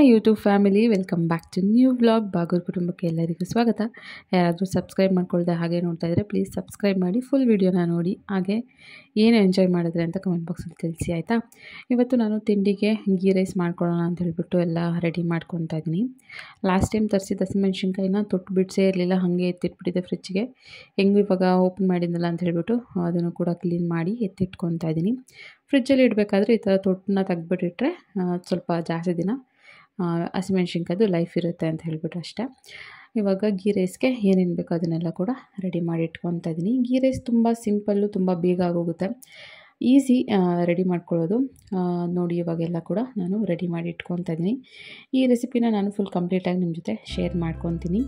my YouTube family welcome back to new vlog Bagur ಕುಟುಂಬಕ್ಕೆ ಎಲ್ಲರಿಗೂ ಸ್ವಾಗತ ಯಾರಾದರೂ ಸಬ್ಸ್ಕ್ರೈಬ್ ಮಾಡ್ಕೊಳ್ದೆ ಹಾಗೆ ನೋಡ್ತಾ ಇದ್ದರೆ ಪ್ಲೀಸ್ ಸಬ್ಸ್ಕ್ರೈಬ್ ಮಾಡಿ ಫುಲ್ ವೀಡಿಯೋನ ನೋಡಿ ಹಾಗೆ ಏನು ಎಂಜಾಯ್ ಮಾಡಿದ್ರೆ ಅಂತ ಕಮೆಂಟ್ ಬಾಕ್ಸಲ್ಲಿ ತಿಳಿಸಿ ಆಯಿತಾ ಇವತ್ತು ನಾನು ತಿಂಡಿಗೆ ಗೀ ರೈಸ್ ಮಾಡ್ಕೊಳ್ಳೋಣ ಅಂತ ಹೇಳ್ಬಿಟ್ಟು ಎಲ್ಲ ರೆಡಿ ಮಾಡ್ಕೊತಾ ಇದ್ದೀನಿ ಲಾಸ್ಟ್ ಟೈಮ್ ತರಿಸಿದ ಹಸಿಮೆಣ್ಸಿನ್ಕಾಯಿನ ತೊಟ್ಟು ಬಿಡಿಸೇ ಇರಲಿಲ್ಲ ಹಾಗೆ ಎತ್ತಿಟ್ಬಿಟ್ಟಿದ್ದೆ ಫ್ರಿಜ್ಗೆ ಹೆಂಗೂ ಇವಾಗ ಓಪನ್ ಮಾಡಿದ್ನಲ್ಲ ಅಂತ ಹೇಳ್ಬಿಟ್ಟು ಅದನ್ನು ಕೂಡ ಕ್ಲೀನ್ ಮಾಡಿ ಎತ್ತಿಟ್ಕೊತಾ ಇದ್ದೀನಿ ಫ್ರಿಜ್ಜಲ್ಲಿ ಇಡಬೇಕಾದ್ರೆ ಈ ಥರ ತೊಟ್ಟನ್ನ ತೆಗ್ದುಬಿಟ್ಟಿಟ್ರೆ ಸ್ವಲ್ಪ ಜಾಸ್ತಿ ದಿನ ಹಸಿಮೆಣ್ಸಿನ್ಕಾಯ್ದು ಲೈಫ್ ಇರುತ್ತೆ ಅಂತ ಹೇಳ್ಬಿಟ್ಟು ಅಷ್ಟೇ ಇವಾಗ ಗೀ ರೈಸ್ಗೆ ಏನೇನು ಬೇಕೋ ಅದನ್ನೆಲ್ಲ ಕೂಡ ರೆಡಿ ಮಾಡಿ ಇಟ್ಕೊತಾ ಇದ್ದೀನಿ ಗೀ ರೈಸ್ ತುಂಬ ಸಿಂಪಲ್ಲು ತುಂಬ ಬೇಗ ಆಗೋಗುತ್ತೆ ಈಸಿ ರೆಡಿ ಮಾಡ್ಕೊಳ್ಳೋದು ನೋಡಿ ಇವಾಗೆಲ್ಲ ಕೂಡ ನಾನು ರೆಡಿ ಮಾಡಿ ಇಟ್ಕೊತಾ ಇದ್ದೀನಿ ಈ ರೆಸಿಪಿನ ನಾನು ಫುಲ್ ಕಂಪ್ಲೀಟಾಗಿ ನಿಮ್ಮ ಜೊತೆ ಶೇರ್ ಮಾಡ್ಕೊತೀನಿ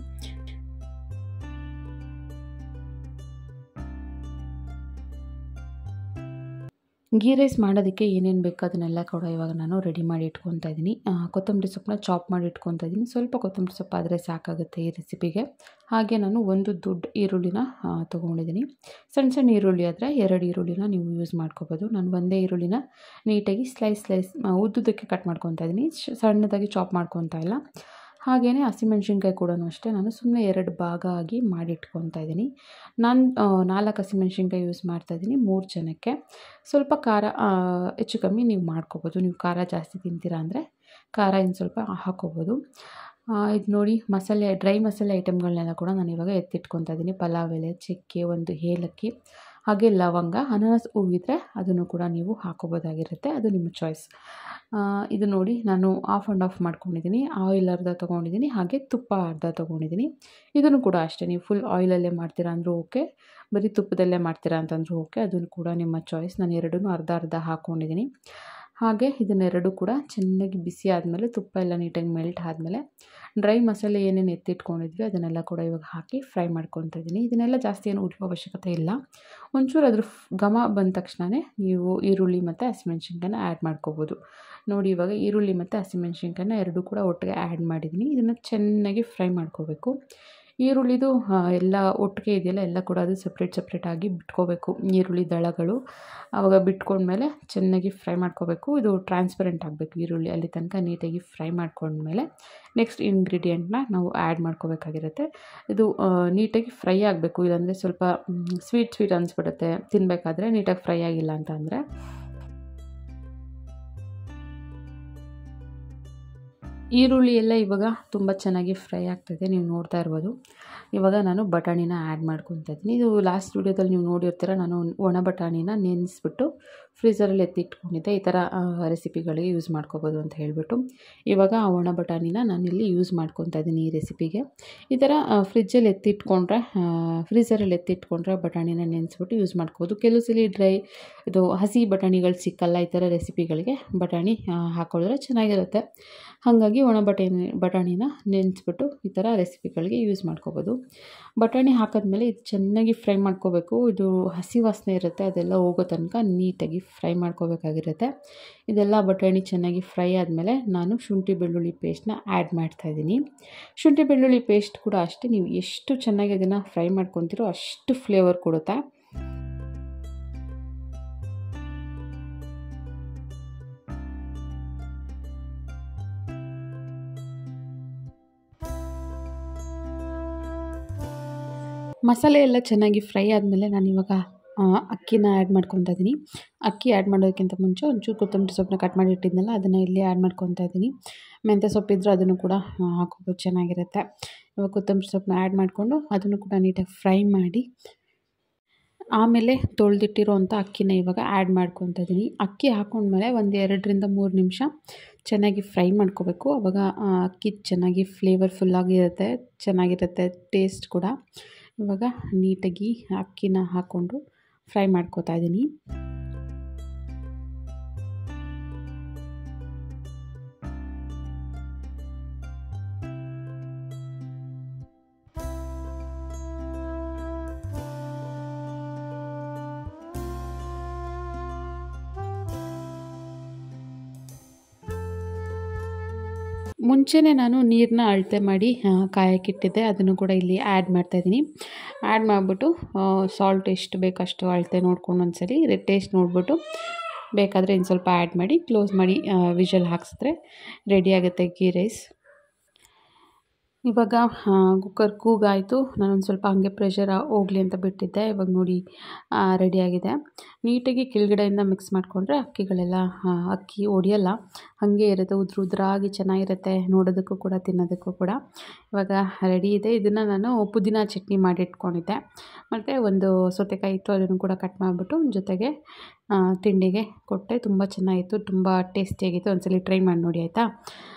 ಗೀ ರೈಸ್ ಮಾಡೋದಕ್ಕೆ ಏನೇನು ಬೇಕು ಅದನ್ನೆಲ್ಲ ಕೂಡ ಇವಾಗ ನಾನು ರೆಡಿ ಮಾಡಿ ಇಟ್ಕೊತಾ ಇದ್ದೀನಿ ಕೊತ್ತಂಬರಿ ಸೊಪ್ಪನ್ನ ಚಾಪ್ ಮಾಡಿ ಇಟ್ಕೊತಾ ಇದ್ದೀನಿ ಸ್ವಲ್ಪ ಕೊತ್ತಂಬರಿ ಸೊಪ್ಪು ಆದರೆ ಸಾಕಾಗುತ್ತೆ ಈ ರೆಸಿಪಿಗೆ ಹಾಗೆ ನಾನು ಒಂದು ದೊಡ್ಡ ಈರುಳ್ಳಿನ ತೊಗೊಂಡಿದ್ದೀನಿ ಸಣ್ಣ ಸಣ್ಣ ಈರುಳ್ಳಿ ಆದರೆ ಎರಡು ಈರುಳ್ಳಿನ ನೀವು ಯೂಸ್ ಮಾಡ್ಕೋಬೋದು ನಾನು ಒಂದೇ ಈರುಳ್ಳಿನ ನೀಟಾಗಿ ಸ್ಲೈಸ್ ಸ್ಲೈಸ್ ಉದ್ದುದಕ್ಕೆ ಕಟ್ ಮಾಡ್ಕೊತಾ ಇದ್ದೀನಿ ಸಣ್ಣದಾಗಿ ಚಾಪ್ ಮಾಡ್ಕೊತಾ ಇಲ್ಲ ಹಾಗೆಯೇ ಹಸಿಮೆಣ್ಸಿನ್ಕಾಯಿ ಕೂಡ ಅಷ್ಟೇ ನಾನು ಸುಮ್ಮನೆ ಎರಡು ಭಾಗ ಆಗಿ ಮಾಡಿಟ್ಕೊತಾ ಇದ್ದೀನಿ ನಾನು ನಾಲ್ಕು ಹಸಿಮೆಣ್ಸಿನ್ಕಾಯಿ ಯೂಸ್ ಮಾಡ್ತಾಯಿದ್ದೀನಿ ಮೂರು ಜನಕ್ಕೆ ಸ್ವಲ್ಪ ಖಾರ ಹೆಚ್ಚು ಕಮ್ಮಿ ನೀವು ಮಾಡ್ಕೋಬೋದು ನೀವು ಖಾರ ಜಾಸ್ತಿ ತಿಂತೀರಾ ಅಂದರೆ ಖಾರ ಇನ್ನು ಸ್ವಲ್ಪ ಹಾಕೋಬೋದು ಇದು ನೋಡಿ ಮಸಾಲೆ ಡ್ರೈ ಮಸಾಲೆ ಐಟಮ್ಗಳನ್ನೆಲ್ಲ ಕೂಡ ನಾನು ಇವಾಗ ಎತ್ತಿಟ್ಕೊತಾ ಇದ್ದೀನಿ ಪಲಾವ್ ಎಲೆ ಚಕ್ಕೆ ಒಂದು ಏಲಕ್ಕಿ ಹಾಗೆ ಲವಂಗ ಅನಾನಸ್ ಹೂವಿದ್ರೆ ಅದನ್ನು ಕೂಡ ನೀವು ಹಾಕೋಬೋದಾಗಿರುತ್ತೆ ಅದು ನಿಮ್ಮ ಚಾಯ್ಸ್ ಇದು ನೋಡಿ ನಾನು ಆಫ್ ಆ್ಯಂಡ್ ಆಫ್ ಮಾಡ್ಕೊಂಡಿದ್ದೀನಿ ಆಯಿಲ್ ಅರ್ಧ ತೊಗೊಂಡಿದ್ದೀನಿ ಹಾಗೆ ತುಪ್ಪ ಅರ್ಧ ತೊಗೊಂಡಿದ್ದೀನಿ ಇದನ್ನು ಕೂಡ ಅಷ್ಟೇ ನೀವು ಫುಲ್ ಆಯಿಲಲ್ಲೇ ಮಾಡ್ತೀರಾ ಅಂದರೂ ಓಕೆ ಬರೀ ತುಪ್ಪದಲ್ಲೇ ಮಾಡ್ತೀರಾ ಅಂತಂದರೂ ಓಕೆ ಅದನ್ನು ಕೂಡ ನಿಮ್ಮ ಚಾಯ್ಸ್ ನಾನು ಎರಡೂ ಅರ್ಧ ಅರ್ಧ ಹಾಕ್ಕೊಂಡಿದ್ದೀನಿ ಹಾಗೆ ಇದನ್ನೆರಡು ಕೂಡ ಚೆನ್ನಾಗಿ ಬಿಸಿ ಆದಮೇಲೆ ತುಪ್ಪ ಎಲ್ಲ ನೀಟಾಗಿ ಮೆಲ್ಟ್ ಆದಮೇಲೆ ಡ್ರೈ ಮಸಾಲೆ ಏನೇನು ಎತ್ತಿಟ್ಕೊಂಡಿದ್ವಿ ಅದನ್ನೆಲ್ಲ ಕೂಡ ಇವಾಗ ಹಾಕಿ ಫ್ರೈ ಮಾಡ್ಕೊತಾ ಇದ್ದೀನಿ ಇದನ್ನೆಲ್ಲ ಜಾಸ್ತಿ ಏನು ಉರಿಯೋ ಅವಶ್ಯಕತೆ ಇಲ್ಲ ಒಂಚೂರು ಅದ್ರ ಘಮ ಬಂದ ತಕ್ಷಣವೇ ನೀವು ಈರುಳ್ಳಿ ಮತ್ತು ಹಸಿಮೆಣ್ಸಿನ್ಕಾಯಿನ ಆ್ಯಡ್ ಮಾಡ್ಕೋಬೋದು ನೋಡಿ ಇವಾಗ ಈರುಳ್ಳಿ ಮತ್ತು ಹಸಿಮೆಣ್ಸಿನ್ಕಾಯಿನ ಎರಡೂ ಕೂಡ ಒಟ್ಟಿಗೆ ಆ್ಯಡ್ ಮಾಡಿದ್ದೀನಿ ಇದನ್ನು ಚೆನ್ನಾಗಿ ಫ್ರೈ ಮಾಡ್ಕೋಬೇಕು ಈರುಳ್ಳಿದು ಎಲ್ಲ ಒಟ್ಟಿಗೆ ಇದೆಯಲ್ಲ ಎಲ್ಲ ಕೂಡ ಅದು ಸಪ್ರೇಟ್ ಸಪ್ರೇಟಾಗಿ ಬಿಟ್ಕೋಬೇಕು ಈರುಳ್ಳಿ ದಳಗಳು ಆವಾಗ ಬಿಟ್ಕೊಂಡ್ಮೇಲೆ ಚೆನ್ನಾಗಿ ಫ್ರೈ ಮಾಡ್ಕೋಬೇಕು ಇದು ಟ್ರಾನ್ಸ್ಪರೆಂಟ್ ಆಗಬೇಕು ಈರುಳ್ಳಿ ಅಲ್ಲಿ ತನಕ ನೀಟಾಗಿ ಫ್ರೈ ಮಾಡ್ಕೊಂಡ್ಮೇಲೆ ನೆಕ್ಸ್ಟ್ ಇಂಗ್ರೀಡಿಯೆಂಟ್ನ ನಾವು ಆ್ಯಡ್ ಮಾಡ್ಕೋಬೇಕಾಗಿರುತ್ತೆ ಇದು ನೀಟಾಗಿ ಫ್ರೈ ಆಗಬೇಕು ಇಲ್ಲಾಂದರೆ ಸ್ವಲ್ಪ ಸ್ವೀಟ್ ಸ್ವೀಟ್ ಅನಿಸ್ಬಿಡುತ್ತೆ ತಿನ್ನಬೇಕಾದ್ರೆ ನೀಟಾಗಿ ಫ್ರೈ ಆಗಿಲ್ಲ ಅಂತ ಅಂದರೆ ಈರುಳ್ಳಿ ಎಲ್ಲ ಇವಾಗ ತುಂಬ ಚೆನ್ನಾಗಿ ಫ್ರೈ ಆಗ್ತಾಯಿದೆ ನೀವು ನೋಡ್ತಾ ಇರ್ಬೋದು ಇವಾಗ ನಾನು ಬಟಾಣಿನ ಆ್ಯಡ್ ಮಾಡ್ಕೊತಾ ಇದ್ದೀನಿ ಇದು ಲಾಸ್ಟ್ ವೀಡಿಯೋದಲ್ಲಿ ನೀವು ನೋಡಿರ್ತೀರ ನಾನು ಒಣ ಬಟಾಣಿನ ನೆನೆಸ್ಬಿಟ್ಟು ಫ್ರೀಝರಲ್ಲಿ ಎತ್ತಿಟ್ಕೊಂಡಿದ್ದೆ ಈ ಥರ ರೆಸಿಪಿಗಳಿಗೆ ಯೂಸ್ ಮಾಡ್ಕೋಬೋದು ಅಂತ ಹೇಳಿಬಿಟ್ಟು ಇವಾಗ ಆ ಒಣ ಬಟಾಣಿನ ನಾನಿಲ್ಲಿ ಯೂಸ್ ಮಾಡ್ಕೊತಾ ಇದ್ದೀನಿ ಈ ರೆಸಿಪಿಗೆ ಈ ಥರ ಫ್ರಿಜ್ಜಲ್ಲಿ ಎತ್ತಿಟ್ಕೊಂಡ್ರೆ ಫ್ರೀಝರಲ್ಲಿ ಎತ್ತಿಟ್ಕೊಂಡ್ರೆ ಬಟಾಣಿನ ನೆನೆಸ್ಬಿಟ್ಟು ಯೂಸ್ ಮಾಡ್ಕೋಬೋದು ಕೆಲವು ಸಲ ಡ್ರೈ ಇದು ಹಸಿ ಬಟಾಣಿಗಳು ಸಿಕ್ಕಲ್ಲ ಈ ಥರ ರೆಸಿಪಿಗಳಿಗೆ ಬಟಾಣಿ ಹಾಕಿದ್ರೆ ಚೆನ್ನಾಗಿರುತ್ತೆ ಹಾಗಾಗಿ ಒಣ ಬಟಾಣಿ ಬಟಾಣಿನ ನೆನೆಸ್ಬಿಟ್ಟು ಈ ಥರ ರೆಸಿಪಿಗಳಿಗೆ ಯೂಸ್ ಮಾಡ್ಕೋಬೋದು ಬಟಾಣಿ ಹಾಕಿದ್ಮೇಲೆ ಇದು ಚೆನ್ನಾಗಿ ಫ್ರೈ ಮಾಡ್ಕೋಬೇಕು ಇದು ಹಸಿ ವಾಸನೆ ಇರುತ್ತೆ ಅದೆಲ್ಲ ಹೋಗೋ ತನಕ ನೀಟಾಗಿ ಫ್ರೈ ಮಾಡ್ಕೋಬೇಕಾಗಿರುತ್ತೆ ಇದೆಲ್ಲ ಬಟಾಣಿ ಚೆನ್ನಾಗಿ ಫ್ರೈ ಆದಮೇಲೆ ನಾನು ಶುಂಠಿ ಬೆಳ್ಳುಳ್ಳಿ ಪೇಸ್ಟ್ನ ಆ್ಯಡ್ ಮಾಡ್ತಾಯಿದ್ದೀನಿ ಶುಂಠಿ ಬೆಳ್ಳುಳ್ಳಿ ಪೇಸ್ಟ್ ಕೂಡ ಅಷ್ಟೇ ನೀವು ಎಷ್ಟು ಚೆನ್ನಾಗಿ ಅದನ್ನು ಫ್ರೈ ಮಾಡ್ಕೊತೀರೋ ಅಷ್ಟು ಫ್ಲೇವರ್ ಕೊಡುತ್ತೆ ಮಸಾಲೆ ಎಲ್ಲ ಚೆನ್ನಾಗಿ ಫ್ರೈ ಆದಮೇಲೆ ನಾನು ಇವಾಗ ಅಕ್ಕಿನ ಆ್ಯಡ್ ಮಾಡ್ಕೊತಾ ಇದ್ದೀನಿ ಅಕ್ಕಿ ಆ್ಯಡ್ ಮಾಡೋದಕ್ಕಿಂತ ಮುಂಚೆ ಒಂಚೂರು ಕೊತ್ತಂಬರಿ ಸೊಪ್ಪನ್ನ ಕಟ್ ಮಾಡಿ ಇಟ್ಟಿದ್ನಲ್ಲ ಅದನ್ನು ಇಲ್ಲಿ ಆ್ಯಡ್ ಮಾಡ್ಕೊತಾ ಇದ್ದೀನಿ ಮೆಂತ್ಯ ಸೊಪ್ಪಿದ್ರೆ ಅದನ್ನು ಕೂಡ ಹಾಕೋಬೋದು ಚೆನ್ನಾಗಿರುತ್ತೆ ಇವಾಗ ಕೊತ್ತಂಬರಿ ಸೊಪ್ಪನ್ನ ಆ್ಯಡ್ ಮಾಡಿಕೊಂಡು ಅದನ್ನು ಕೂಡ ನೀಟಾಗಿ ಫ್ರೈ ಮಾಡಿ ಆಮೇಲೆ ತೊಳೆದಿಟ್ಟಿರೋಂಥ ಅಕ್ಕಿನ ಇವಾಗ ಆ್ಯಡ್ ಮಾಡ್ಕೊತಾ ಇದ್ದೀನಿ ಅಕ್ಕಿ ಹಾಕೊಂಡ್ಮೇಲೆ ಒಂದು ಎರಡರಿಂದ ಮೂರು ನಿಮಿಷ ಚೆನ್ನಾಗಿ ಫ್ರೈ ಮಾಡ್ಕೋಬೇಕು ಆವಾಗ ಅಕ್ಕಿ ಚೆನ್ನಾಗಿ ಫ್ಲೇವರ್ಫುಲ್ಲಾಗಿರುತ್ತೆ ಚೆನ್ನಾಗಿರುತ್ತೆ ಟೇಸ್ಟ್ ಕೂಡ ಇವಾಗ ನೀಟಾಗಿ ಅಕ್ಕಿನ ಹಾಕ್ಕೊಂಡು ಫ್ರೈ ಮಾಡ್ಕೋತಾ ಇದ್ದೀನಿ ಮುಂಚೆನೇ ನಾನು ನೀರನ್ನ ಅಳತೆ ಮಾಡಿ ಕಾಯಕ್ಕಿಟ್ಟಿದ್ದೆ ಅದನ್ನು ಕೂಡ ಇಲ್ಲಿ ಆ್ಯಡ್ ಮಾಡ್ತಾಯಿದ್ದೀನಿ ಆ್ಯಡ್ ಮಾಡಿಬಿಟ್ಟು ಸಾಲ್ಟ್ ಎಷ್ಟು ಬೇಕಷ್ಟು ಅಳತೆ ನೋಡ್ಕೊಂಡು ಒಂದ್ಸಲಿ ಟೇಸ್ಟ್ ನೋಡಿಬಿಟ್ಟು ಬೇಕಾದರೆ ಇನ್ನು ಸ್ವಲ್ಪ ಆ್ಯಡ್ ಮಾಡಿ ಕ್ಲೋಸ್ ಮಾಡಿ ವಿಷಲ್ ಹಾಕ್ಸಿದ್ರೆ ರೆಡಿ ಆಗುತ್ತೆ ಗೀ ರೈಸ್ ಇವಾಗ ಕುಕ್ಕರ್ ಕೂಗಾಯಿತು ನಾನೊಂದು ಸ್ವಲ್ಪ ಹಾಗೆ ಪ್ರೆಷರ್ ಹೋಗಲಿ ಅಂತ ಬಿಟ್ಟಿದ್ದೆ ಇವಾಗ ನೋಡಿ ರೆಡಿಯಾಗಿದೆ ನೀಟಾಗಿ ಕೆಳಗಡೆಯಿಂದ ಮಿಕ್ಸ್ ಮಾಡಿಕೊಂಡ್ರೆ ಅಕ್ಕಿಗಳೆಲ್ಲ ಅಕ್ಕಿ ಒಡೆಯಲ್ಲ ಹಾಗೆ ಇರುತ್ತೆ ಉದ್ರ ಉದ್ರಾಗಿ ಚೆನ್ನಾಗಿರುತ್ತೆ ನೋಡೋದಕ್ಕೂ ಕೂಡ ತಿನ್ನೋದಕ್ಕೂ ಕೂಡ ಇವಾಗ ರೆಡಿ ಇದೆ ಇದನ್ನು ನಾನು ಪುದೀನ ಚಟ್ನಿ ಮಾಡಿ ಇಟ್ಕೊಂಡಿದ್ದೆ ಮತ್ತು ಒಂದು ಸೌತೆಕಾಯಿ ಇತ್ತು ಅದನ್ನು ಕೂಡ ಕಟ್ ಮಾಡಿಬಿಟ್ಟು ಜೊತೆಗೆ ತಿಂಡಿಗೆ ಕೊಟ್ಟೆ ತುಂಬ ಚೆನ್ನಾಗಿತ್ತು ತುಂಬ ಟೇಸ್ಟಿಯಾಗಿತ್ತು ಒಂದ್ಸಲಿ ಟ್ರೈ ಮಾಡಿ ನೋಡಿ ಆಯಿತಾ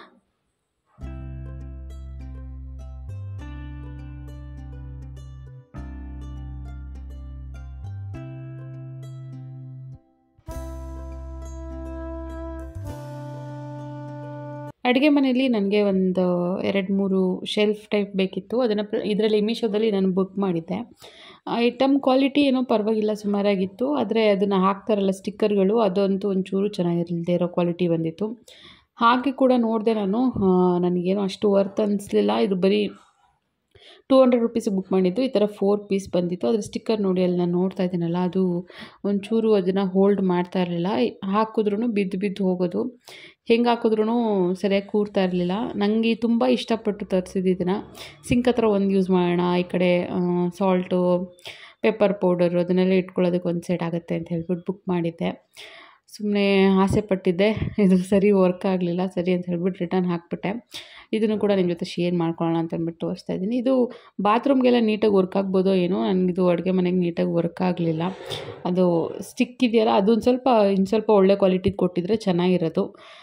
ಅಡುಗೆ ಮನೆಯಲ್ಲಿ ನನಗೆ ಒಂದು ಎರಡು ಮೂರು ಶೆಲ್ಫ್ ಟೈಪ್ ಬೇಕಿತ್ತು ಅದನ್ನು ಇದರಲ್ಲಿ ಮೀಶೋದಲ್ಲಿ ನಾನು ಬುಕ್ ಮಾಡಿದ್ದೆ ಐಟಮ್ ಕ್ವಾಲಿಟಿ ಏನೋ ಪರವಾಗಿಲ್ಲ ಸುಮಾರಾಗಿತ್ತು ಆದರೆ ಅದನ್ನು ಹಾಕ್ತಾರಲ್ಲ ಸ್ಟಿಕ್ಕರ್ಗಳು ಅದಂತೂ ಒಂಚೂರು ಚೆನ್ನಾಗಿರಲಿಲ್ಲದೆ ಇರೋ ಕ್ವಾಲಿಟಿ ಬಂದಿತ್ತು ಹಾಗೆ ಕೂಡ ನೋಡಿದೆ ನಾನು ನನಗೇನು ಅಷ್ಟು ವರ್ತ್ ಅನ್ನಿಸ್ಲಿಲ್ಲ ಇದು ಬರೀ ಟೂ ಹಂಡ್ರೆಡ್ ರುಪೀಸಿಗೆ ಬುಕ್ ಮಾಡಿದ್ದು ಈ ಥರ ಫೋರ್ ಪೀಸ್ ಬಂದಿತ್ತು ಅದ್ರ ಸ್ಟಿಕ್ಕರ್ ನೋಡಿ ಅಲ್ಲಿ ನಾನು ನೋಡ್ತಾ ಇದ್ದೀನಲ್ಲ ಅದು ಒಂಚೂರು ಅದನ್ನು ಹೋಲ್ಡ್ ಮಾಡ್ತಾ ಇರಲಿಲ್ಲ ಹಾಕಿದ್ರೂ ಬಿದ್ದು ಬಿದ್ದು ಹೋಗೋದು ಹೆಂಗೆ ಹಾಕಿದ್ರೂ ಸರಿಯಾಗಿ ಕೂರ್ತಾ ಇರಲಿಲ್ಲ ನನಗೆ ತುಂಬ ಇಷ್ಟಪಟ್ಟು ತರಿಸಿದ್ದು ಇದನ್ನು ಸಿಂಕ್ ಹತ್ರ ಒಂದು ಯೂಸ್ ಮಾಡೋಣ ಈ ಕಡೆ ಸಾಲ್ಟು ಪೆಪ್ಪರ್ ಪೌಡರು ಅದನ್ನೆಲ್ಲ ಇಟ್ಕೊಳ್ಳೋದಕ್ಕೆ ಒಂದು ಸೈಡ್ ಆಗುತ್ತೆ ಅಂತ ಹೇಳ್ಬಿಟ್ಟು ಬುಕ್ ಮಾಡಿದ್ದೆ ಸುಮ್ಮನೆ ಆಸೆ ಪಟ್ಟಿದ್ದೆ ಇದು ಸರಿ ವರ್ಕ್ ಆಗಲಿಲ್ಲ ಸರಿ ಅಂತ ಹೇಳ್ಬಿಟ್ಟು ರಿಟರ್ನ್ ಹಾಕ್ಬಿಟ್ಟೆ ಇದನ್ನು ಕೂಡ ನಿಮ್ಮ ಜೊತೆ ಶೇರ್ ಮಾಡ್ಕೊಳ್ಳೋಣ ಅಂತ ಅಂದ್ಬಿಟ್ಟು ತೋರಿಸ್ತಾ ಇದ್ದೀನಿ ಇದು ಬಾತ್ರೂಮ್ಗೆಲ್ಲ ನೀಟಾಗಿ ವರ್ಕ್ ಆಗ್ಬೋದೋ ಏನೋ ನನಗಿದು ಅಡುಗೆ ಮನೆಗೆ ನೀಟಾಗಿ ವರ್ಕ್ ಆಗಲಿಲ್ಲ ಅದು ಸ್ಟಿಕ್ ಇದೆಯಲ್ಲ ಅದೊಂದು ಸ್ವಲ್ಪ ಇನ್ನು ಸ್ವಲ್ಪ ಒಳ್ಳೆ ಕ್ವಾಲಿಟಿದು ಕೊಟ್ಟಿದ್ರೆ ಚೆನ್ನಾಗಿರೋದು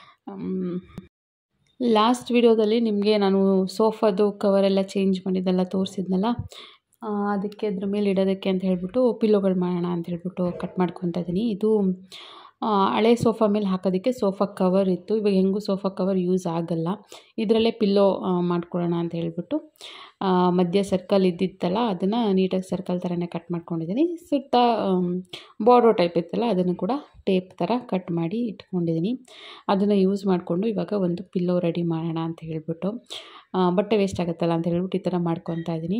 ಲಾಸ್ಟ್ ವಿಡಿಯೋದಲ್ಲಿ ನಿಮಗೆ ನಾನು ಸೋಫಾದು ಕವರೆಲ್ಲ ಚೇಂಜ್ ಮಾಡಿದ್ದೆಲ್ಲ ತೋರಿಸಿದ್ನಲ್ಲ ಅದಕ್ಕೆ ಅದ್ರ ಮೇಲೆ ಇಡೋದಕ್ಕೆ ಅಂತ ಹೇಳ್ಬಿಟ್ಟು ಪಿಲ್ಲೋಗಳು ಮಾಡೋಣ ಅಂತ ಹೇಳ್ಬಿಟ್ಟು ಕಟ್ ಮಾಡ್ಕೊತಾ ಇದ್ದೀನಿ ಇದು ಹಳೆ ಸೋಫಾ ಮೇಲೆ ಹಾಕೋದಕ್ಕೆ ಸೋಫಾ ಕವರ್ ಇತ್ತು ಇವಾಗ ಹೆಂಗೂ ಸೋಫಾ ಕವರ್ ಯೂಸ್ ಆಗಲ್ಲ ಇದರಲ್ಲೇ ಪಿಲ್ಲೋ ಮಾಡ್ಕೊಳ್ಳೋಣ ಅಂತ ಹೇಳ್ಬಿಟ್ಟು ಮಧ್ಯ ಸರ್ಕಲ್ ಇದ್ದಿತ್ತಲ್ಲ ಅದನ್ನು ನೀಟಾಗಿ ಸರ್ಕಲ್ ಥರನೇ ಕಟ್ ಮಾಡ್ಕೊಂಡಿದ್ದೀನಿ ಸುತ್ತ ಬಾರ್ಡೋ ಟೈಪ್ ಇತ್ತಲ್ಲ ಅದನ್ನು ಕೂಡ ಟೇಪ್ ಥರ ಕಟ್ ಮಾಡಿ ಇಟ್ಕೊಂಡಿದ್ದೀನಿ ಅದನ್ನು ಯೂಸ್ ಮಾಡಿಕೊಂಡು ಇವಾಗ ಒಂದು ಪಿಲ್ಲೋ ರೆಡಿ ಮಾಡೋಣ ಅಂತ ಹೇಳ್ಬಿಟ್ಟು ಬಟ್ಟೆ ವೇಸ್ಟ್ ಆಗುತ್ತಲ್ಲ ಅಂತ ಹೇಳ್ಬಿಟ್ಟು ಈ ಥರ ಮಾಡ್ಕೊತಾ ಇದ್ದೀನಿ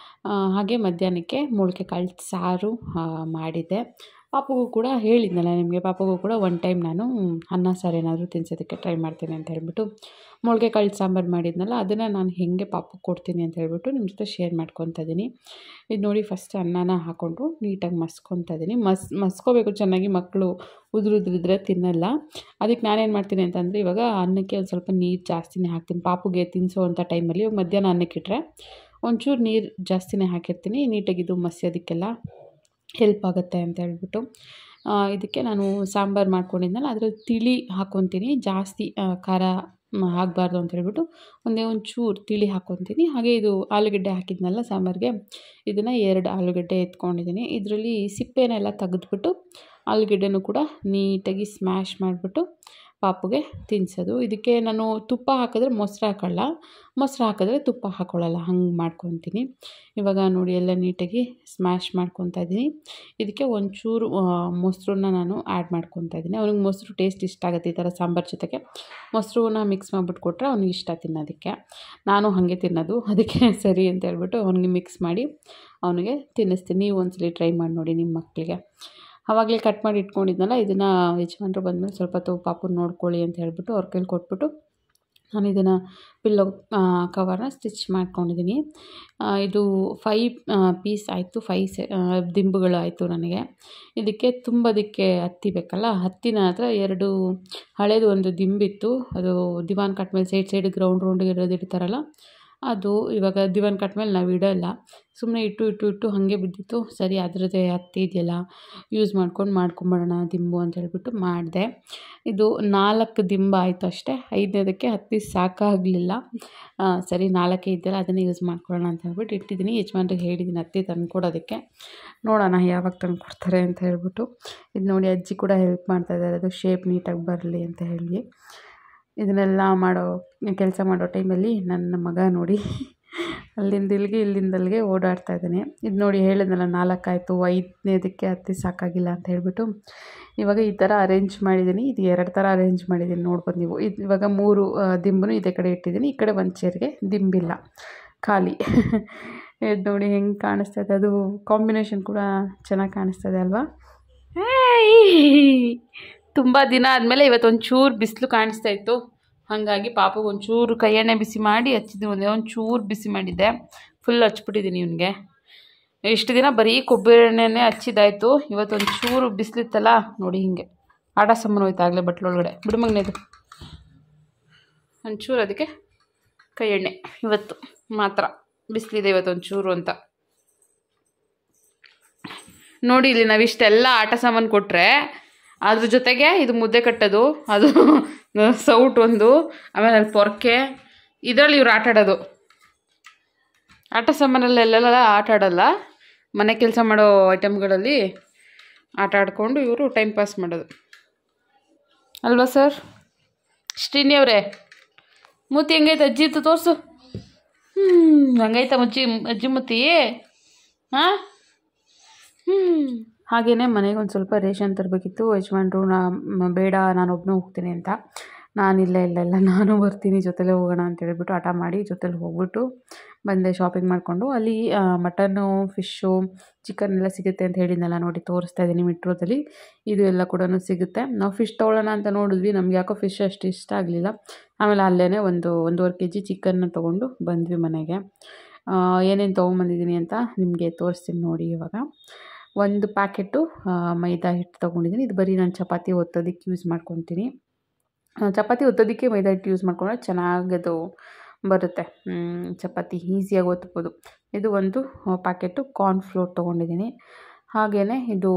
ಹಾಗೆ ಮಧ್ಯಾಹ್ನಕ್ಕೆ ಮೊಳಕೆ ಕಾಳು ಸಾರು ಮಾಡಿದ್ದೆ ಪಾಪುಗೂ ಕೂಡ ಹೇಳಿದ್ನಲ್ಲ ನಿಮಗೆ ಪಾಪುಗೂ ಕೂಡ ಒನ್ ಟೈಮ್ ನಾನು ಅನ್ನ ಸಾರು ಏನಾದರೂ ತಿನ್ಸೋದಕ್ಕೆ ಟ್ರೈ ಮಾಡ್ತೀನಿ ಅಂತ ಹೇಳ್ಬಿಟ್ಟು ಮೊಳಕೆ ಕಾಳು ಸಾಂಬಾರು ಮಾಡಿದ್ನಲ್ಲ ಅದನ್ನು ನಾನು ಹೇಗೆ ಪಾಪುಗೆ ಕೊಡ್ತೀನಿ ಅಂತ ಹೇಳ್ಬಿಟ್ಟು ನಿಮ್ಮ ಜೊತೆ ಶೇರ್ ಮಾಡ್ಕೊತಾ ಇದ್ದೀನಿ ಇದು ನೋಡಿ ಫಸ್ಟ್ ಅನ್ನನ ಹಾಕ್ಕೊಂಡು ನೀಟಾಗಿ ಮಸ್ಕೊತಾ ಇದ್ದೀನಿ ಮಸ್ ಮಸ್ಕೋಬೇಕು ಚೆನ್ನಾಗಿ ಮಕ್ಕಳು ಉದುರು ಉದುರಿದ್ರೆ ತಿನ್ನಲ್ಲ ಅದಕ್ಕೆ ನಾನೇನು ಮಾಡ್ತೀನಿ ಅಂತಂದರೆ ಇವಾಗ ಅನ್ನಕ್ಕೆ ಒಂದು ಸ್ವಲ್ಪ ನೀರು ಜಾಸ್ತಿನೇ ಹಾಕ್ತೀನಿ ಪಾಪುಗೆ ತಿನ್ನಿಸೋ ಅಂಥ ಟೈಮಲ್ಲಿ ಇವಾಗ ಮಧ್ಯಾಹ್ನ ಅನ್ನಕ್ಕೆ ಇಟ್ಟರೆ ಒಂಚೂರು ನೀರು ಜಾಸ್ತಿನೇ ಹಾಕಿರ್ತೀನಿ ನೀಟಾಗಿ ಇದು ಮಸ್ಯೋದಕ್ಕೆಲ್ಲ ಹೆಲ್ಪ್ ಆಗುತ್ತೆ ಅಂತ ಹೇಳ್ಬಿಟ್ಟು ಇದಕ್ಕೆ ನಾನು ಸಾಂಬಾರು ಮಾಡ್ಕೊಂಡಿದ್ನಲ್ಲ ಅದ್ರಲ್ಲಿ ತಿಳಿ ಹಾಕ್ಕೊತೀನಿ ಜಾಸ್ತಿ ಖಾರ ಆಗಬಾರ್ದು ಅಂತ ಹೇಳ್ಬಿಟ್ಟು ಒಂದೇ ಒಂದು ಚೂರು ತಿಳಿ ಹಾಕ್ಕೊತೀನಿ ಹಾಗೆ ಇದು ಆಲೂಗಡ್ಡೆ ಹಾಕಿದ್ನಲ್ಲ ಸಾಂಬಾರಿಗೆ ಇದನ್ನು ಎರಡು ಆಲೂಗಡ್ಡೆ ಎತ್ಕೊಂಡಿದ್ದೀನಿ ಇದರಲ್ಲಿ ಸಿಪ್ಪೆನೆಲ್ಲ ತೆಗೆದ್ಬಿಟ್ಟು ಆಲೂಗಡ್ಡೆನೂ ಕೂಡ ನೀಟಾಗಿ ಸ್ಮ್ಯಾಶ್ ಮಾಡಿಬಿಟ್ಟು ಪಾಪುಗೆ ತಿನ್ನಿಸೋದು ಇದಕ್ಕೆ ನಾನು ತುಪ್ಪ ಹಾಕಿದ್ರೆ ಮೊಸರು ಹಾಕೋಲ್ಲ ಮೊಸರು ಹಾಕಿದ್ರೆ ತುಪ್ಪ ಹಾಕ್ಕೊಳ್ಳಲ್ಲ ಹಂಗೆ ಮಾಡ್ಕೊತೀನಿ ಇವಾಗ ನೋಡಿ ಎಲ್ಲ ನೀಟಾಗಿ ಸ್ಮ್ಯಾಶ್ ಮಾಡ್ಕೊತಾ ಇದ್ದೀನಿ ಇದಕ್ಕೆ ಒಂಚೂರು ಮೊಸರನ್ನ ನಾನು ಆ್ಯಡ್ ಮಾಡ್ಕೊತಾ ಇದ್ದೀನಿ ಅವ್ನಿಗೆ ಮೊಸರು ಟೇಸ್ಟ್ ಇಷ್ಟ ಆಗುತ್ತೆ ಈ ಥರ ಸಾಂಬಾರು ಜೊತೆಗೆ ಮೊಸರನ್ನ ಮಿಕ್ಸ್ ಮಾಡಿಬಿಟ್ಟು ಕೊಟ್ಟರೆ ಅವ್ನಿಗೆ ಇಷ್ಟ ತಿನ್ನೋದಕ್ಕೆ ನಾನು ಹಾಗೆ ತಿನ್ನೋದು ಅದಕ್ಕೆ ಸರಿ ಅಂತ ಹೇಳ್ಬಿಟ್ಟು ಅವ್ನಿಗೆ ಮಿಕ್ಸ್ ಮಾಡಿ ಅವನಿಗೆ ತಿನ್ನಿಸ್ತೀನಿ ನೀವು ಒಂದ್ಸಲಿ ಟ್ರೈ ಮಾಡಿ ನೋಡಿ ನಿಮ್ಮ ಮಕ್ಕಳಿಗೆ ಆವಾಗಲೇ ಕಟ್ ಮಾಡಿ ಇಟ್ಕೊಂಡಿದ್ನಲ್ಲ ಇದನ್ನು ಯಜಮಾನ್ರು ಬಂದಮೇಲೆ ಸ್ವಲ್ಪ ಹೊತ್ತು ಪಾಪುನ ನೋಡ್ಕೊಳ್ಳಿ ಅಂತ ಹೇಳ್ಬಿಟ್ಟು ಅವ್ರ ಕೈಲಿ ಕೊಟ್ಬಿಟ್ಟು ನಾನು ಇದನ್ನು ಪಿಲ್ಲೋ ಕವರ್ನ ಸ್ಟಿಚ್ ಮಾಡ್ಕೊಂಡಿದ್ದೀನಿ ಇದು ಫೈ ಪೀಸ್ ಆಯಿತು ಫೈ ಸೆ ದಿಂಬುಗಳು ಆಯಿತು ನನಗೆ ಇದಕ್ಕೆ ತುಂಬೋದಕ್ಕೆ ಹತ್ತಿ ಬೇಕಲ್ಲ ಹತ್ತಿನ ಹತ್ರ ಎರಡು ಹಳೇದು ಒಂದು ದಿಂಬಿತ್ತು ಅದು ದಿವಾನ್ ಕಟ್ ಮೇಲೆ ಸೈಡ್ ಸೈಡ್ ಗ್ರೌಂಡ್ ರೌಂಡ್ ಇರೋದು ಇಡ್ತಾರಲ್ಲ ಅದು ಇವಾಗ ದಿವಾನ್ ಕಟ್ ಮೇಲೆ ನಾವು ಇಡೋಲ್ಲ ಸುಮ್ಮನೆ ಇಟ್ಟು ಇಟ್ಟು ಇಟ್ಟು ಹಾಗೆ ಬಿದ್ದಿತ್ತು ಸರಿ ಅದರದ್ದೇ ಹತ್ತಿ ಇದೆಯಲ್ಲ ಯೂಸ್ ಮಾಡ್ಕೊಂಡು ಮಾಡ್ಕೊಂಬಿಡೋಣ ದಿಂಬು ಅಂತ ಹೇಳ್ಬಿಟ್ಟು ಮಾಡಿದೆ ಇದು ನಾಲ್ಕು ದಿಂಬ ಆಯಿತು ಅಷ್ಟೇ ಐದನೇದಕ್ಕೆ ಹತ್ತಿ ಸಾಕಾಗಲಿಲ್ಲ ಸರಿ ನಾಲ್ಕೇ ಇದೆಯಲ್ಲ ಅದನ್ನೇ ಯೂಸ್ ಮಾಡ್ಕೊಳ್ಳೋಣ ಅಂತ ಹೇಳ್ಬಿಟ್ಟು ಇಟ್ಟಿದ್ದೀನಿ ಯಜಮಾನ್ರಿಗೆ ಹೇಳಿದ್ದೀನಿ ಹತ್ತಿ ತಂದು ಕೊಡೋದಕ್ಕೆ ನೋಡೋಣ ಯಾವಾಗ ತಂದು ಕೊಡ್ತಾರೆ ಅಂತ ಹೇಳ್ಬಿಟ್ಟು ಇದು ನೋಡಿ ಅಜ್ಜಿ ಕೂಡ ಹೆಲ್ಪ್ ಮಾಡ್ತಾಯಿದ್ದಾರೆ ಅದು ಶೇಪ್ ನೀಟಾಗಿ ಬರಲಿ ಅಂತ ಹೇಳಿ ಇದನ್ನೆಲ್ಲ ಮಾಡೋ ಕೆಲಸ ಮಾಡೋ ಟೈಮಲ್ಲಿ ನನ್ನ ಮಗ ನೋಡಿ ಅಲ್ಲಿಂದ ಇಲ್ಲಿಗೆ ಇಲ್ಲಿಂದ ಅಲ್ಲಿಗೆ ಓಡಾಡ್ತಾ ಇದ್ದಾನೆ ಇದು ನೋಡಿ ಹೇಳಿದ್ನಲ್ಲ ನಾಲ್ಕಾಯಿತು ಐದನೇದಕ್ಕೆ ಹತ್ತಿ ಸಾಕಾಗಿಲ್ಲ ಅಂತ ಹೇಳ್ಬಿಟ್ಟು ಇವಾಗ ಈ ಥರ ಅರೇಂಜ್ ಮಾಡಿದ್ದೀನಿ ಇದು ಎರಡು ಥರ ಅರೇಂಜ್ ಮಾಡಿದ್ದೀನಿ ನೋಡ್ಬೋದು ನೀವು ಇದು ಇವಾಗ ಮೂರು ದಿಂಬು ಇದೇ ಕಡೆ ಇಟ್ಟಿದ್ದೀನಿ ಈ ಕಡೆ ಒಂದು ಚೇರ್ಗೆ ದಿಂಬಿಲ್ಲ ಖಾಲಿ ಇದು ನೋಡಿ ಹೆಂಗೆ ಕಾಣಿಸ್ತಾ ಇದೆ ಅದು ಕಾಂಬಿನೇಷನ್ ಕೂಡ ಚೆನ್ನಾಗಿ ಕಾಣಿಸ್ತಾ ಇದೆ ಅಲ್ವಾ ತುಂಬ ದಿನ ಆದಮೇಲೆ ಇವತ್ತು ಒಂಚೂರು ಬಿಸಿಲು ಕಾಣಿಸ್ತಾ ಇತ್ತು ಹಾಗಾಗಿ ಪಾಪಗೆ ಒಂಚೂರು ಕೈ ಎಣ್ಣೆ ಬಿಸಿ ಮಾಡಿ ಹಚ್ಚಿದ್ವಿ ಒಂದೇ ಒಂಚೂರು ಬಿಸಿ ಮಾಡಿದ್ದೆ ಫುಲ್ ಹಚ್ಬಿಟ್ಟಿದ್ದೀನಿ ಇವನಿಗೆ ಇಷ್ಟು ದಿನ ಬರೀ ಕೊಬ್ಬರಿ ಎಣ್ಣೆನೇ ಹಚ್ಚಿದಾಯ್ತು ಇವತ್ತು ಒಂಚೂರು ಬಿಸಿಲಿತ್ತಲ್ಲ ನೋಡಿ ಹಿಂಗೆ ಆಟ ಸಾಮಾನು ಹೋಯ್ತು ಆಗಲೇ ಬಟ್ಲೊಳಗಡೆ ಬಿಡು ಮಗನೇದು ಒಂಚೂರು ಅದಕ್ಕೆ ಕೈ ಎಣ್ಣೆ ಇವತ್ತು ಮಾತ್ರ ಬಿಸಿಲಿದೆ ಇವತ್ತು ಒಂಚೂರು ಅಂತ ನೋಡಿ ಇಲ್ಲಿ ನಾವಿಷ್ಟೆಲ್ಲ ಆಟ ಸಾಮಾನು ಕೊಟ್ಟರೆ ಅದ್ರ ಜೊತೆಗೆ ಇದು ಮುದ್ದೆ ಕಟ್ಟೋದು ಅದು ಸೌಟ್ ಒಂದು ಆಮೇಲೆ ಅಲ್ಲಿ ಪೊರ್ಕೆ ಇದರಲ್ಲಿ ಇವ್ರು ಆಟ ಆಡೋದು ಆಟ ಸಾಮಾನಲ್ಲೆಲ್ಲ ಆಟ ಆಡಲ್ಲ ಮನೆ ಕೆಲಸ ಮಾಡೋ ಐಟಮ್ಗಳಲ್ಲಿ ಆಟ ಆಡಿಕೊಂಡು ಇವರು ಟೈಮ್ ಪಾಸ್ ಮಾಡೋದು ಅಲ್ವಾ ಸರ್ ಶ್ರೀನಿ ಅವರೇ ಮೂತಿ ಹೆಂಗೈತೆ ಅಜ್ಜಿ ಇತ್ತು ತೋರಿಸು ಹ್ಞೂ ಹಂಗೈತ ಮುಚ್ಚಿ ಅಜ್ಜಿ ಮುತ್ತಿ ಹಾಂ ಹ್ಞೂ ಹಾಗೆಯೇ ಮನೆಗೆ ಒಂದು ಸ್ವಲ್ಪ ರೇಷನ್ ತರಬೇಕಿತ್ತು ಯಜಮಾನ್ರು ನಾ ಮ- ಬೇಡ ನಾನು ಒಬ್ಬನೇ ಹೋಗ್ತೀನಿ ಅಂತ ನಾನಿಲ್ಲ ಇಲ್ಲ ಇಲ್ಲ ನಾನು ಬರ್ತೀನಿ ಜೊತೆಲೇ ಹೋಗೋಣ ಅಂತ ಹೇಳ್ಬಿಟ್ಟು ಹಠ ಮಾಡಿ ಜೊತೆಲಿ ಹೋಗ್ಬಿಟ್ಟು ಬಂದೆ ಶಾಪಿಂಗ್ ಮಾಡಿಕೊಂಡು ಅಲ್ಲಿ ಮಟನ್ನು ಫಿಶ್ಶು ಚಿಕನ್ ಎಲ್ಲ ಸಿಗುತ್ತೆ ಅಂತ ಹೇಳಿದ್ನಲ್ಲ ನೋಡಿ ತೋರಿಸ್ತಾ ಇದ್ದೀನಿ ಮೆಟ್ರೋದಲ್ಲಿ ಇದು ಎಲ್ಲ ಕೂಡ ಸಿಗುತ್ತೆ ನಾವು ಫಿಶ್ ತೊಗೊಳ್ಳೋಣ ಅಂತ ನೋಡಿದ್ವಿ ನಮ್ಗೆ ಯಾಕೋ ಫಿಶ್ ಅಷ್ಟು ಇಷ್ಟ ಆಗಲಿಲ್ಲ ಆಮೇಲೆ ಅಲ್ಲೇ ಒಂದು ಒಂದೂವರೆ ಕೆ ಜಿ ಚಿಕನ್ನ ತೊಗೊಂಡು ಬಂದ್ವಿ ಮನೆಗೆ ಏನೇನು ತೊಗೊಂಬಂದಿದ್ದೀನಿ ಅಂತ ನಿಮಗೆ ತೋರಿಸ್ತೀನಿ ನೋಡಿ ಇವಾಗ ಒಂದು ಪ್ಯಾಕೆಟು ಮೈದಾ ಹಿಟ್ಟು ತೊಗೊಂಡಿದ್ದೀನಿ ಇದು ಬರೀ ನಾನು ಚಪಾತಿ ಒತ್ತೋದಕ್ಕೆ ಯೂಸ್ ಮಾಡ್ಕೊತೀನಿ ಆ, ಚಪಾತಿ ಒತ್ತೋದಕ್ಕೆ ಮೈದಾ ಹಿಟ್ಟು ಯೂಸ್ ಮಾಡ್ಕೊಂಡ್ರೆ ಚೆನ್ನಾಗಿ ಅದು ಬರುತ್ತೆ ಮ್, ಚಪಾತಿ ಈಸಿಯಾಗಿ ಒತ್ಬೋದು ಇದು ಒಂದು ಪ್ಯಾಕೆಟು ಕಾರ್ನ್ಫ್ಲೋರ್ ತೊಗೊಂಡಿದ್ದೀನಿ ಹಾಗೆಯೇ ಇದು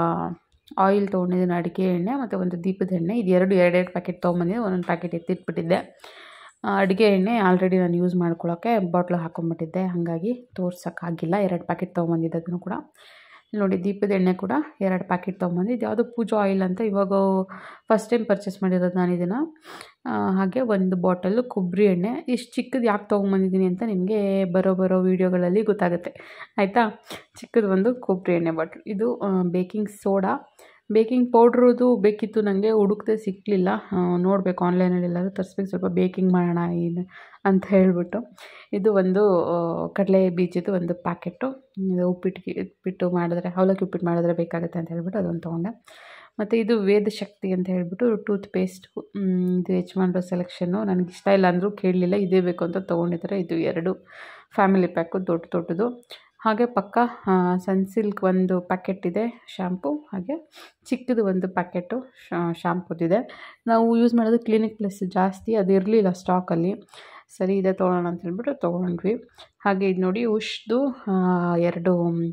ಆಯಿಲ್ ತೊಗೊಂಡಿದ್ದೀನಿ ಅಡಿಕೆ ಎಣ್ಣೆ ಮತ್ತು ಒಂದು ದೀಪದ ಎಣ್ಣೆ ಇದು ಎರಡು ಎರಡೆರಡು ಪ್ಯಾಕೆಟ್ ತೊಗೊಂಬಂದಿದ್ದೆ ಒಂದೊಂದು ಪ್ಯಾಕೆಟ್ ಎತ್ತಿಟ್ಬಿಟ್ಟಿದ್ದೆ ಆ, ಅಡುಗೆ ಎಣ್ಣೆ ಆಲ್ರೆಡಿ ನಾನು ಯೂಸ್ ಮಾಡ್ಕೊಳ್ಳೋಕ್ಕೆ ಬಾಟ್ಲಿಗೆ ಹಾಕೊಂಡ್ಬಿಟ್ಟಿದ್ದೆ ಹಾಗಾಗಿ ತೋರ್ಸೋಕ್ಕಾಗಿಲ್ಲ ಎರಡು ಪ್ಯಾಕೆಟ್ ತೊಗೊಂಬಂದಿದ್ದೆ ಅದನ್ನು ಕೂಡ ಇಲ್ಲಿ ನೋಡಿ ದೀಪದ ಎಣ್ಣೆ ಕೂಡ ಎರಡು ಪ್ಯಾಕೆಟ್ ತೊಗೊಂಬಂದು ಇದು ಯಾವುದೋ ಪೂಜಾ ಆಯಿಲ್ ಅಂತ ಇವಾಗ ಫಸ್ಟ್ ಟೈಮ್ ಪರ್ಚೇಸ್ ಮಾಡಿರೋದು ನಾನು ಇದನ್ನು ಹಾಗೆ ಒಂದು ಬಾಟಲು ಕೊಬ್ಬರಿ ಎಣ್ಣೆ ಇಷ್ಟು ಚಿಕ್ಕದು ಯಾಕೆ ತೊಗೊಂಬಂದಿದ್ದೀನಿ ಅಂತ ನಿಮಗೆ ಬರೋ ಬರೋ ವೀಡಿಯೋಗಳಲ್ಲಿ ಗೊತ್ತಾಗುತ್ತೆ ಆಯಿತಾ ಚಿಕ್ಕದು ಒಂದು ಕೊಬ್ಬರಿ ಎಣ್ಣೆ ಬಾಟ್ಲು ಇದು ಬೇಕಿಂಗ್ ಸೋಡಾ ಬೇಕಿಂಗ್ ಪೌಡ್ರದು ಬೇಕಿತ್ತು ನನಗೆ ಹುಡುಕ್ದೆ ಸಿಕ್ಕಲಿಲ್ಲ ನೋಡಬೇಕು ಆನ್ಲೈನಲ್ಲಿ ಎಲ್ಲರೂ ತರಿಸ್ಬೇಕು ಸ್ವಲ್ಪ ಬೇಕಿಂಗ್ ಮಾಡೋಣ ಏನು ಅಂತ ಹೇಳಿಬಿಟ್ಟು ಇದು ಒಂದು ಕಡಲೆ ಬೀಜದ್ದು ಒಂದು ಪ್ಯಾಕೆಟು ಇದು ಉಪ್ಪಿಟ್ಟಿಗೆ ಉಪ್ಪಿಟ್ಟು ಮಾಡಿದ್ರೆ ಅವಲಕ್ಕಿ ಉಪ್ಪಿಟ್ಟು ಮಾಡಿದ್ರೆ ಬೇಕಾಗುತ್ತೆ ಅಂತ ಹೇಳ್ಬಿಟ್ಟು ಅದೊಂದು ತೊಗೊಂಡೆ ಮತ್ತು ಇದು ವೇದಶಕ್ತಿ ಅಂತ ಹೇಳ್ಬಿಟ್ಟು ಟೂತ್ ಪೇಸ್ಟು ಇದು ಯಜಮಾನ್ರ ಸೆಲೆಕ್ಷನ್ನು ನನಗೆ ಇಷ್ಟ ಇಲ್ಲ ಅಂದರೂ ಕೇಳಲಿಲ್ಲ ಇದೇ ಬೇಕು ಅಂತ ತೊಗೊಂಡಿದ್ದಾರೆ ಇದು ಎರಡು ಫ್ಯಾಮಿಲಿ ಪ್ಯಾಕು ದೊಡ್ಡ ದೊಡ್ಡದು ಹಾಗೆ ಪಕ್ಕ ಸನ್ಸಿಲ್ಕ್ ಒಂದು ಪ್ಯಾಕೆಟ್ ಇದೆ ಶ್ಯಾಂಪು ಹಾಗೆ ಚಿಕ್ಕದು ಒಂದು ಪ್ಯಾಕೆಟು ಶ್ಯಾಂಪುದಿದೆ ನಾವು ಯೂಸ್ ಮಾಡೋದು ಕ್ಲಿನಿಕ್ ಪ್ಲಸ್ ಜಾಸ್ತಿ ಅದು ಇರಲಿಲ್ಲ ಸ್ಟಾಕಲ್ಲಿ ಸರಿ ಇದೆ ತೊಗೊಳ್ಳೋಣ ಅಂತ ಹೇಳ್ಬಿಟ್ಟು ತೊಗೊಂಡ್ವಿ ಹಾಗೆ ಇದು ನೋಡಿ ಉಷ್ದು ಎರಡು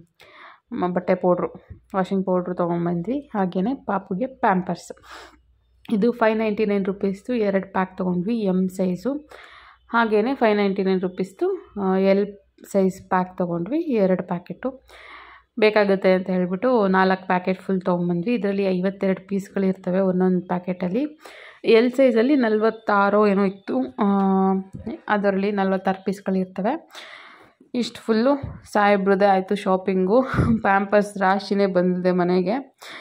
ಮ- ಬಟ್ಟೆ ಪೌಡ್ರು ವಾಷಿಂಗ್ ಪೌಡ್ರು ತೊಗೊಂಬಂದ್ವಿ ಹಾಗೆಯೇ ಪಾಪುಗೆ ಪ್ಯಾಂಪರ್ಸ್ ಇದು ಫೈವ್ ನೈಂಟಿ ನೈನ್ ರುಪೀಸ್ದು ಎರಡು ಪ್ಯಾಕ್ ತೊಗೊಂಡ್ವಿ ಎಮ್ ಸೈಜು ಹಾಗೆಯೇ ಫೈವ್ ನೈಂಟಿ ನೈನ್ ರುಪೀಸ್ದು ಎಲ್ ಸೈಜ್ ಪ್ಯಾಕ್ ತೊಗೊಂಡ್ವಿ ಎರಡು ಪ್ಯಾಕೆಟು ಬೇಕಾಗುತ್ತೆ ಅಂತ ಹೇಳ್ಬಿಟ್ಟು ನಾಲ್ಕು ಪ್ಯಾಕೆಟ್ ಫುಲ್ ತೊಗೊಂಬಂದ್ವಿ ಇದರಲ್ಲಿ ಐವತ್ತೆರಡು ಪೀಸ್ಗಳಿರ್ತವೆ ಒಂದೊಂದು ಪ್ಯಾಕೆಟಲ್ಲಿ ಎಲ್ ಸೈಜಲ್ಲಿ ನಲ್ವತ್ತಾರೋ ಏನೋ ಇತ್ತು ಅದರಲ್ಲಿ ನಲ್ವತ್ತಾರು ಪೀಸ್ಗಳಿರ್ತವೆ ಇಷ್ಟು ಫುಲ್ಲು ಸಾಹೇಬ್ರದ್ದೇ ಆಯಿತು ಶಾಪಿಂಗು ಪ್ಯಾಂಪರ್ಸ್ ರಾಶಿನೇ ಬಂದಿದೆ ಮನೆಗೆ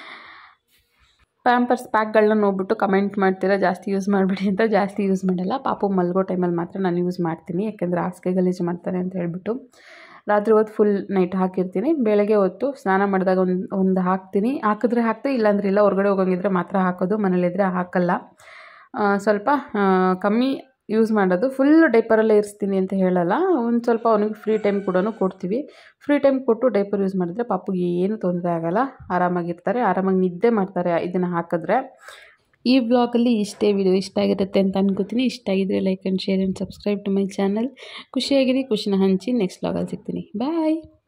ಪ್ಯಾಂಪರ್ಸ್ ಪ್ಯಾಕ್ಗಳನ್ನ ನೋಡ್ಬಿಟ್ಟು ಕಮೆಂಟ್ ಮಾಡ್ತೀರಾ ಜಾಸ್ತಿ ಯೂಸ್ ಮಾಡಿಬಿಡಿ ಅಂತ ಜಾಸ್ತಿ ಯೂಸ್ ಮಾಡಲ್ಲ ಪಾಪು ಮಲ್ಗೋ ಟೈಮಲ್ಲಿ ಮಾತ್ರ ನಾನು ಯೂಸ್ ಮಾಡ್ತೀನಿ ಯಾಕೆಂದರೆ ಹಾಸಿಗೆ ಗಲೀಜು ಮಾಡ್ತಾರೆ ಅಂತ ಹೇಳ್ಬಿಟ್ಟು ರಾತ್ರಿ ಹೊತ್ತು ಫುಲ್ ನೈಟ್ ಹಾಕಿರ್ತೀನಿ ಬೆಳಗ್ಗೆ ಹೊತ್ತು ಸ್ನಾನ ಮಾಡಿದಾಗ ಒಂದು ಒಂದು ಹಾಕ್ತೀನಿ ಹಾಕಿದ್ರೆ ಹಾಕ್ತೀನಿ ಇಲ್ಲಾಂದ್ರೆ ಇಲ್ಲ ಹೊರಗಡೆ ಹೋಗಂಗಿದ್ರೆ ಮಾತ್ರ ಹಾಕೋದು ಮನೇಲಿದ್ದರೆ ಹಾಕಲ್ಲ ಆ, ಸ್ವಲ್ಪ ಆ, ಕಮ್ಮಿ ಯೂಸ್ ಮಾಡೋದು ಫುಲ್ ಡೈಪರಲ್ಲೇ ಇರಿಸ್ತೀನಿ ಅಂತ ಹೇಳಲ್ಲ ಒಂದು ಸ್ವಲ್ಪ ಅವನಿಗೆ ಫ್ರೀ ಟೈಮ್ ಕೂಡ ಕೊಡ್ತೀವಿ ಫ್ರೀ ಟೈಮ್ ಕೊಟ್ಟು ಡೈಪರ್ ಯೂಸ್ ಮಾಡಿದ್ರೆ ಪಾಪುಗೆ ಏನು ತೊಂದರೆ ಆಗಲ್ಲ ಆರಾಮಾಗಿರ್ತಾರೆ ಆರಾಮಾಗಿ ನಿದ್ದೆ ಮಾಡ್ತಾರೆ ಇದನ್ನು ಹಾಕಿದ್ರೆ ಈ ಬ್ಲಾಗಲ್ಲಿ ಇಷ್ಟೇ ವಿಡಿಯೋ ಇಷ್ಟ ಆಗಿರುತ್ತೆ ಅಂತ ಅನ್ಕೋತೀನಿ ಇಷ್ಟ ಆಗಿದ್ರೆ like and share and subscribe to my channel ಖುಷಿಯಾಗಿರಿ ಖುಷಿನ ಹಂಚಿ ನೆಕ್ಸ್ಟ್ ಬ್ಲಾಗಲ್ಲಿ ಸಿಗ್ತೀನಿ ಬಾಯ್